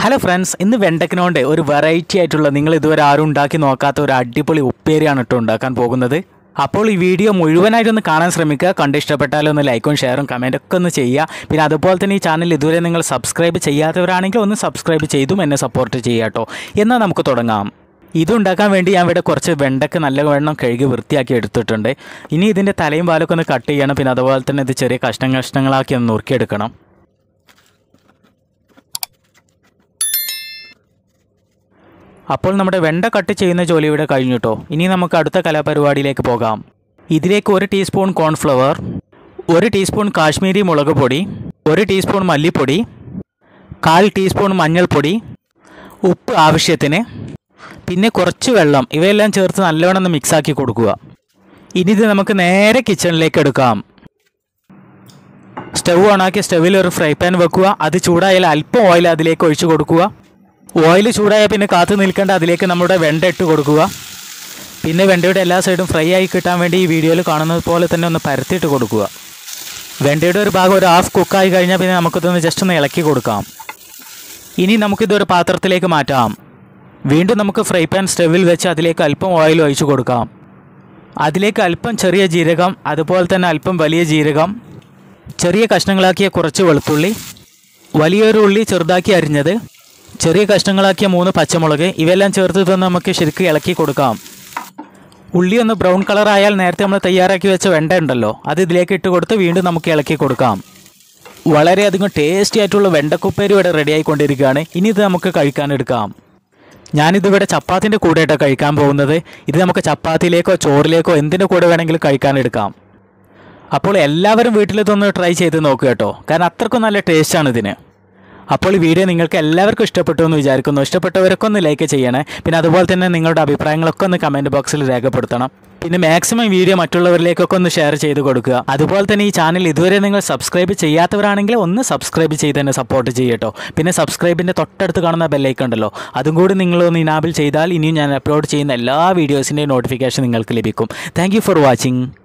hello friends ഇന്ന് വെണ്ടക്കിനോണ്ട് ഒരു variety ആയിട്ടുള്ള നിങ്ങൾ ഇതുവരെ ആരും ഉണ്ടാക്കി നോക്കാത്ത ഒരു അടിപൊളി ഉപ്പേരിയാണ് കേട്ടോ ഉണ്ടാക്കാൻ പോകുന്നത് അപ്പോൾ ഈ വീഡിയോ മുഴുവനായിട്ടൊന്ന് കാണാൻ ശ്രമിക്കുക കണ്ട് ഇഷ്ടപ്പെട്ടാലും ഒന്ന് ലൈക്കും ഷെയറും കമൻറ്റും ഒക്കെ ഒന്ന് ചെയ്യുക പിന്നെ അതുപോലെ തന്നെ ഈ ചാനൽ ഇതുവരെ നിങ്ങൾ സബ്സ്ക്രൈബ് ചെയ്യാത്തവരാണെങ്കിൽ ഒന്ന് സബ്സ്ക്രൈബ് ചെയ്തും എന്നെ സപ്പോർട്ട് ചെയ്യുക കേട്ടോ എന്നാൽ നമുക്ക് തുടങ്ങാം ഇതുണ്ടാക്കാൻ വേണ്ടി ഞാൻ ഇവിടെ കുറച്ച് വെണ്ടയ്ക്ക് നല്ല വെണ്ണം കഴുകി വൃത്തിയാക്കി എടുത്തിട്ടുണ്ട് ഇനി ഇതിൻ്റെ തലയും പാലൊക്കെ ഒന്ന് കട്ട് ചെയ്യണം പിന്നെ അതുപോലെ തന്നെ ഇത് ചെറിയ കഷ്ണം കഷ്ണങ്ങളാക്കി ഒന്ന് നുറുക്കിയെടുക്കണം അപ്പോൾ നമ്മുടെ വെണ്ട കട്ട് ചെയ്യുന്ന ജോലി ഇവിടെ കഴിഞ്ഞു കേട്ടോ ഇനി നമുക്ക് അടുത്ത കലാപരിപാടിയിലേക്ക് പോകാം ഇതിലേക്ക് ഒരു ടീസ്പൂൺ കോൺഫ്ലവർ ഒരു ടീസ്പൂൺ കാശ്മീരി മുളക് പൊടി ഒരു ടീസ്പൂൺ മല്ലിപ്പൊടി കാൽ ടീസ്പൂൺ മഞ്ഞൾപ്പൊടി ഉപ്പ് ആവശ്യത്തിന് പിന്നെ കുറച്ച് വെള്ളം ഇവയെല്ലാം ചേർത്ത് നല്ലവണ്ണം ഒന്ന് മിക്സാക്കി കൊടുക്കുക ഇനി ഇത് നമുക്ക് നേരെ കിച്ചണിലേക്ക് എടുക്കാം സ്റ്റവ് ഓണാക്കി സ്റ്റവിൽ ഒരു ഫ്രൈ പാൻ വെക്കുക അത് ചൂടായാൽ അല്പം ഓയിൽ അതിലേക്ക് ഒഴിച്ചു കൊടുക്കുക ഓയിൽ ചൂടായാൽ പിന്നെ കാത്തു നിൽക്കേണ്ട അതിലേക്ക് നമ്മുടെ വെണ്ട ഇട്ട് കൊടുക്കുക പിന്നെ വെണ്ടയുടെ എല്ലാ സൈഡും ഫ്രൈ ആയി കിട്ടാൻ വേണ്ടി ഈ വീഡിയോയിൽ കാണുന്നത് പോലെ തന്നെ ഒന്ന് പരത്തിയിട്ട് കൊടുക്കുക വെണ്ടയുടെ ഒരു ഭാഗം ഒരു ഹാഫ് കുക്കായി കഴിഞ്ഞാൽ പിന്നെ നമുക്കിതൊന്ന് ജസ്റ്റ് ഒന്ന് ഇളക്കി കൊടുക്കാം ഇനി നമുക്കിതൊരു പാത്രത്തിലേക്ക് മാറ്റാം വീണ്ടും നമുക്ക് ഫ്രൈ പാൻ സ്റ്റവിൽ വെച്ച് അതിലേക്ക് അല്പം ഓയിൽ ഒഴിച്ചു കൊടുക്കാം അതിലേക്ക് അല്പം ചെറിയ ജീരകം അതുപോലെ തന്നെ അല്പം വലിയ ജീരകം ചെറിയ കഷ്ണങ്ങളാക്കിയ കുറച്ച് വെളുത്തുള്ളി വലിയൊരു ഉള്ളി ചെറുതാക്കി അരിഞ്ഞത് ചെറിയ കഷ്ണങ്ങളാക്കിയ മൂന്ന് പച്ചമുളക് ഇവയെല്ലാം ചേർത്ത് തന്നെ നമുക്ക് ശരിക്കും ഇളക്കി കൊടുക്കാം ഉള്ളി ഒന്ന് ബ്രൗൺ കളർ ആയാൽ നേരത്തെ നമ്മൾ തയ്യാറാക്കി വെച്ച വെണ്ട ഉണ്ടല്ലോ അത് ഇതിലേക്ക് ഇട്ട് കൊടുത്ത് വീണ്ടും നമുക്ക് ഇളക്കി കൊടുക്കാം വളരെയധികം ടേസ്റ്റി ആയിട്ടുള്ള വെണ്ടക്കുപ്പേരി ഇവിടെ റെഡി ആയിക്കൊണ്ടിരിക്കുകയാണ് ഇനി ഇത് നമുക്ക് കഴിക്കാനെടുക്കാം ഞാനിതിവിടെ ചപ്പാത്തിൻ്റെ കൂടെയായിട്ടാണ് കഴിക്കാൻ പോകുന്നത് ഇത് നമുക്ക് ചപ്പാത്തിയിലേക്കോ ചോറിലേക്കോ എന്തിൻ്റെ കൂടെ വേണമെങ്കിലും കഴിക്കാനെടുക്കാം അപ്പോൾ എല്ലാവരും വീട്ടിലിതൊന്ന് ട്രൈ ചെയ്ത് നോക്കുക കേട്ടോ കാരണം അത്രക്കും നല്ല ടേസ്റ്റാണ് ഇതിന് അപ്പോൾ ഈ വീഡിയോ നിങ്ങൾക്ക് എല്ലാവർക്കും ഇഷ്ടപ്പെട്ടു എന്ന് വിചാരിക്കുന്നു ഇഷ്ടപ്പെട്ടവരൊക്കെ ഒന്ന് ലൈക്ക് ചെയ്യണേ പിന്നെ അതുപോലെ തന്നെ നിങ്ങളുടെ അഭിപ്രായങ്ങളൊക്കെ ഒന്ന് കമൻറ്റ് ബോക്സിൽ രേഖപ്പെടുത്തണം പിന്നെ മാക്സിമം വീഡിയോ മറ്റുള്ളവരിലേക്കൊക്കെ ഒന്ന് ഷെയർ ചെയ്ത് കൊടുക്കുക അതുപോലെ തന്നെ ഈ ചാനൽ ഇതുവരെ നിങ്ങൾ സബ്സ്ക്രൈബ് ചെയ്യാത്തവരാണെങ്കിൽ ഒന്ന് സബ്സ്ക്രൈബ് ചെയ്ത് തന്നെ സപ്പോർട്ട് ചെയ്യട്ടോ പിന്നെ സബ്സ്ക്രൈബിൻ്റെ തൊട്ടടുത്ത് കാണുന്ന ബെല്ലൈക്കൺ ഉണ്ടല്ലോ അതും കൂടി നിങ്ങളൊന്ന് ഇനാബിൾ ചെയ്താൽ ഇനിയും ഞാൻ അപ്ലോഡ് ചെയ്യുന്ന എല്ലാ വീഡിയോസിൻ്റെയും നോട്ടിഫിക്കേഷൻ നിങ്ങൾക്ക് ലഭിക്കും താങ്ക് ഫോർ വാച്ചിങ്